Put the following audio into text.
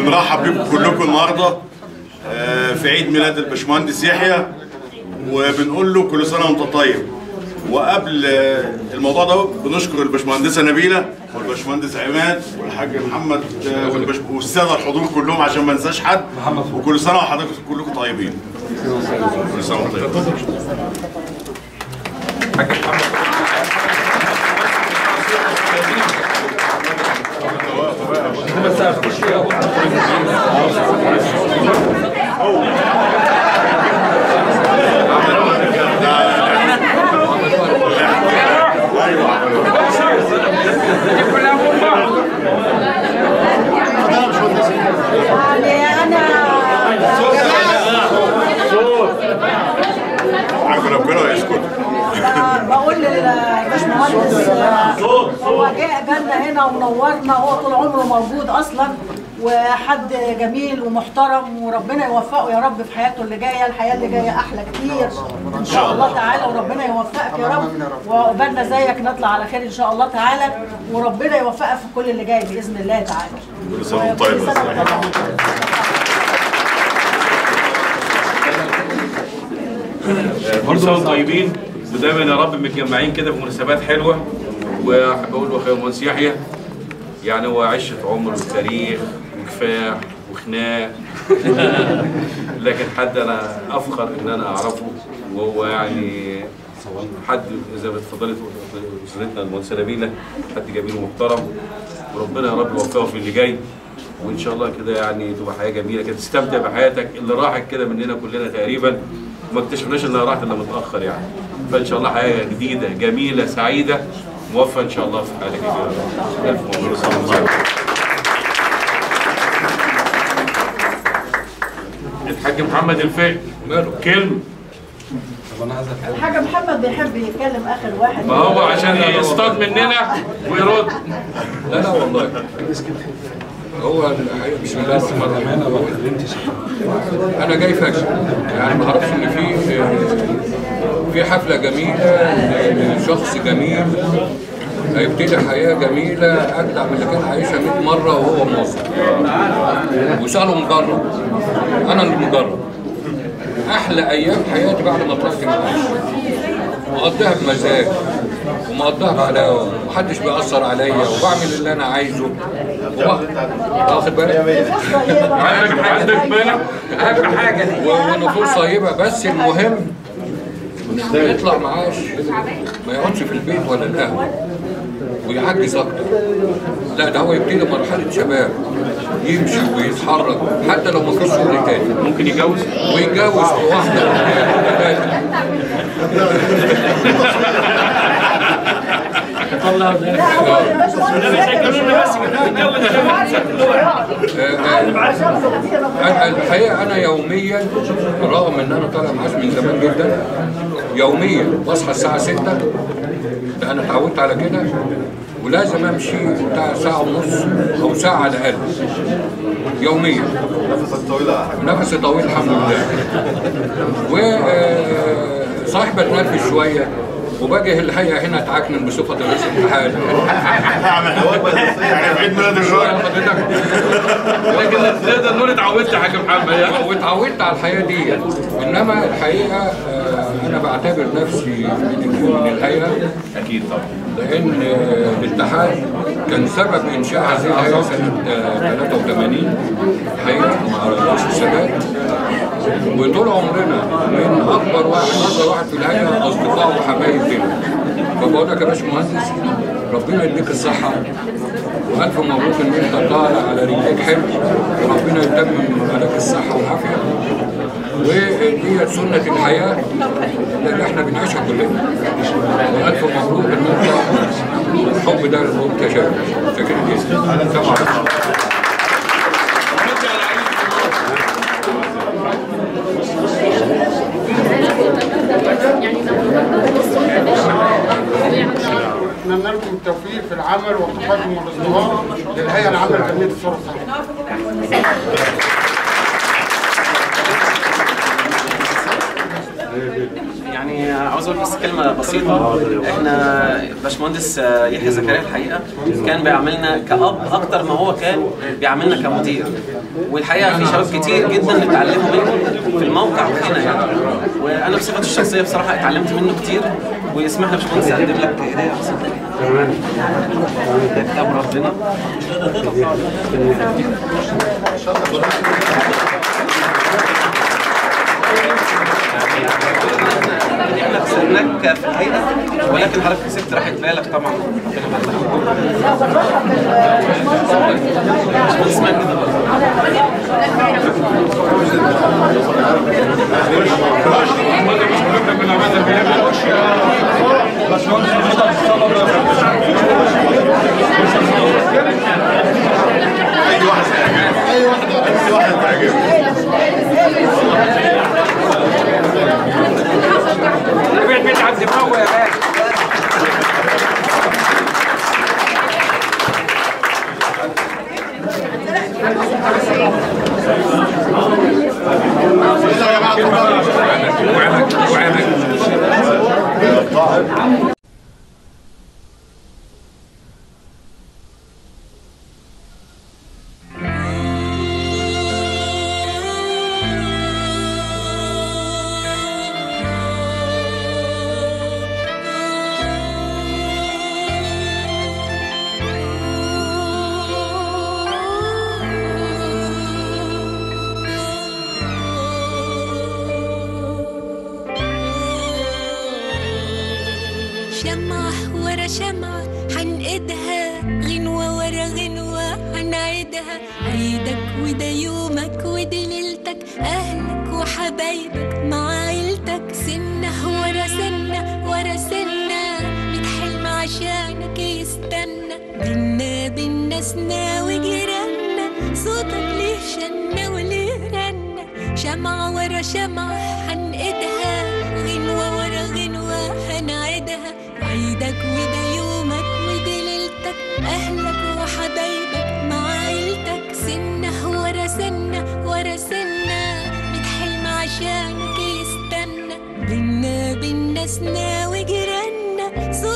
بنرحب بكم كلكم النهارده آه، في عيد ميلاد الباشمهندس يحيى وبنقول له كل سنه وانت طيب وقبل آه، الموضوع ده بنشكر الباشمهندسه نبيله والباشمهندس عماد والحاج محمد آه، والباش- والساده الحضور كلهم عشان ما ننساش حد وكل سنه وحضرتك كلكم طيبين كل سنه وانتم طيبين يعني انا عارف ربنا يسكت آه، بقول للباشمهندس آه، هو جاء جالنا هنا ونورنا هو طول عمره موجود اصلا وحد جميل ومحترم وربنا يوفقه يا رب في حياته اللي جايه الحياه اللي جايه احلى كتير ان شاء الله تعالى وربنا يوفقك يا رب وعقبالنا زيك نطلع على خير ان شاء الله تعالى وربنا يوفقك في كل اللي جاي باذن الله تعالى كل سنه وانتم طيب كل سنة وأنت طيب. كل سنه وانتم طيبين ودايما يا رب متجمعين كده في مناسبات حلوه واحب اقول له اخويا المهندس يحيى يعني هو عشره عمر وتاريخ وكفاح وخناق لكن حد انا افخر ان انا اعرفه وهو يعني حد زي ما اتفضلت استاذتنا المهندسه نبيله حد جميل ومحترم وربنا يا رب يوفقه في اللي جاي وان شاء الله كده يعني تبقى حياه جميله كده تستمتع بحياتك اللي راحت كده مننا كلنا تقريبا وما اكتشفناش انها راحت الا متاخر يعني فان شاء الله حياه جديده جميله سعيده موفق ان شاء الله في حياتك يا رب. الف مبروك الحاج محمد الفقي ماله كلمه الحاج محمد بيحب يتكلم اخر واحد ما هو عشان يصطاد مننا ويرد لا لا والله هو الحقيقة بسم الله الرحمن الرحيم انا جاي فجأة يعني ما اعرفش ان في في حفلة جميلة لشخص جميل هيبتدي حياة جميلة أجدع من اللي كان عايشها 100 مرة وهو مصر وسأله مجرب أنا اللي مجرب أحلى أيام حياتي بعد ما طلعت معاش مقضيها بمزاج ومقضيها بحلاوه ومحدش بيأثر عليا وبعمل اللي انا عايزه وباخد- واخد بالك عندك عندك بالك اهم حاجه و- ونفوس طيبه بس المهم يطلع معاش ما يقعدش في البيت ولا القهوه ويعجز اكتر لا ده هو يبتدي مرحله شباب يمشي ويتحرك حتى لو ما فيش شغل تاني ممكن يتجوز ويتجوز واحده واثنين وثلاثه أنا الحقيقة أنا يوميا رغم إن أنا طالع معاش من زمان جدا يوميا بصحى الساعة 6 ده أنا اتعودت على كده ولازم أمشي بتاع ساعة ونص أو ساعة على الأقل يوميا نفسي طويل الحمد لله وصاحب بتنفس شوية وباجي الحقيقة هنا اتعكنن بصفة رئيس الاتحاد يعني في عيد ميلاد الراجل حضرتك لكن نقدر نقول اتعودت يا حاج محمد يعني واتعودت على الحياه دي انما الحقيقه آه، انا بعتبر نفسي من من الهيئه اكيد طبعا لان آه، الاتحاد كان سبب انشاء هذه الهيئه سنه آه، 83 هيئه مع رئيس السادات وطول عمرنا من اكبر واحد اكبر واحد في الهيئه اصدقاء وحبايب لنا فبقول لك يا باشمهندس ربنا يديك الصحه والف مبروك ان انت طالع على رجليك حلو وربنا يتمم عليك الصحه والعافيه ودي سنه الحياه اللي احنا بنعيشها كلنا والف مبروك ان انت الحب ده اللي انت شايفه شاكر جدا طبعا اتمنى لكم التوفيق في العمل والتقدم والازدهار للهيئه العامه لتنميه الصوره الصحيه. يعني يعني عاوز اقول بس كلمه بسيطه احنا باشمهندس يحيى زكريا الحقيقه كان بيعاملنا كاب اكتر ما هو كان بيعاملنا كمدير والحقيقه في شباب كتير جدا اتعلموا منه في الموقع هنا يعني وانا بصفتي الشخصيه بصراحه اتعلمت منه كتير واسمح لي يا باشمهندس اقدم لك هديه بسيطه ده كتاب ربنا احنا كسبناك في الهيئه ولكن حضرتك كسبت راحه بالك طبعا ربنا يبارك باشمهندس مجدي اي واحد اي واحد اي واحد تعجبه بيت بيت عبد المقوى يا باشا وعمك وعمك شمعة ورا شمعة حنقدها غنوة ورا غنوة حنعيدها عيدك وده يومك ودي ليلتك أهلك وحبايبك مع عيلتك سنة ورا سنة ورا سنة بتحلم عشانك يستنى بينا بينا سنا وجيراننا صوتك ليه شنة وليه رنة شمعة ورا شمعة حنقدها غنوة ورا غنوة هنعيدها عيدك وده يومك ودي ليلتك أهلك وحبايبك مع عيلتك سنة ورا سنة ورا سنة بتحلم عشانك يستنى بينا بينا سنا وجيراننا صوتك